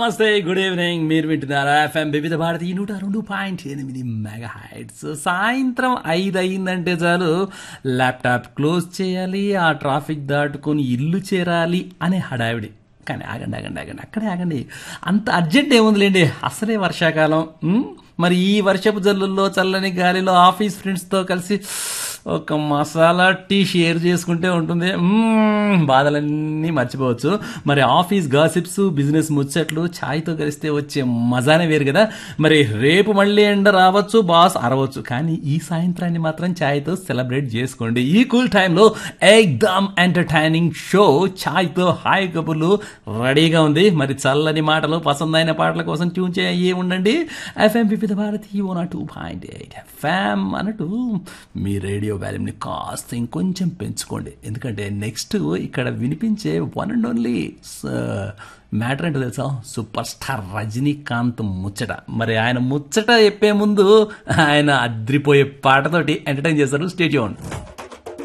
నమస్తే good evening మీరు వింటున్నారా ఎఫ్ఎం వివిధ భారతి నూట రెండు పాయింట్ ఎనిమిది మెగా హైట్స్ సాయంత్రం ఐదు అయిందంటే చాలు ల్యాప్టాప్ క్లోజ్ చేయాలి ఆ ట్రాఫిక్ దాటుకొని ఇల్లు చేరాలి అనే హడావిడి కానీ ఆగండి ఆగండి ఆగండి అక్కడే ఆగండి అంత అర్జెంట్ ఏముందిలేండి అసలే వర్షాకాలం ఉమ్, మరి ఈ వర్షపు జల్లుల్లో చల్లని గాలిలో ఆఫీస్ ఫ్రెండ్స్తో కలిసి ఒక మసాలా టీ షేర్ చేసుకుంటే ఉంటుంది మ్మ్, బాధలన్నీ మర్చిపోవచ్చు మరి ఆఫీస్ గాసిప్స్ బిజినెస్ ముచ్చట్లు ఛాయ్తో కలిస్తే వచ్చే మజానే వేరు కదా మరి రేపు మళ్ళీ ఎండ రావచ్చు బాస్ అరవచ్చు కానీ ఈ సాయంత్రాన్ని మాత్రం ఛాయ్తో సెలబ్రేట్ చేసుకోండి ఈ కూల్ టైంలో ఎగ్దామ్ ఎంటర్టైనింగ్ షో ఛాయ్తో హాయ్ కబుర్లు రెడీగా ఉంది మరి చల్లని మాటలు పసందైన పాటల కోసం ట్యూన్ చేయ ఉండండి ఎఫ్ఎం వివిధ భారతి ఓనా టూ పాయింట్ ఎయిట్ ఎఫ్ఎం అన్నట్టు మీ రేడియో వాల్యూమ్ని కాస్త ఇంకొంచెం పెంచుకోండి ఎందుకంటే నెక్స్ట్ ఇక్కడ వినిపించే వన్ అండ్ ఓన్లీ మ్యాటర్ ఏంటో తెలుసా సూపర్ స్టార్ రజనీకాంత్ ముచ్చట మరి ఆయన ముచ్చట చెప్పే ముందు ఆయన అద్రిపోయే పాటతోటి ఎంటర్టైన్ చేస్తారు స్టేడియం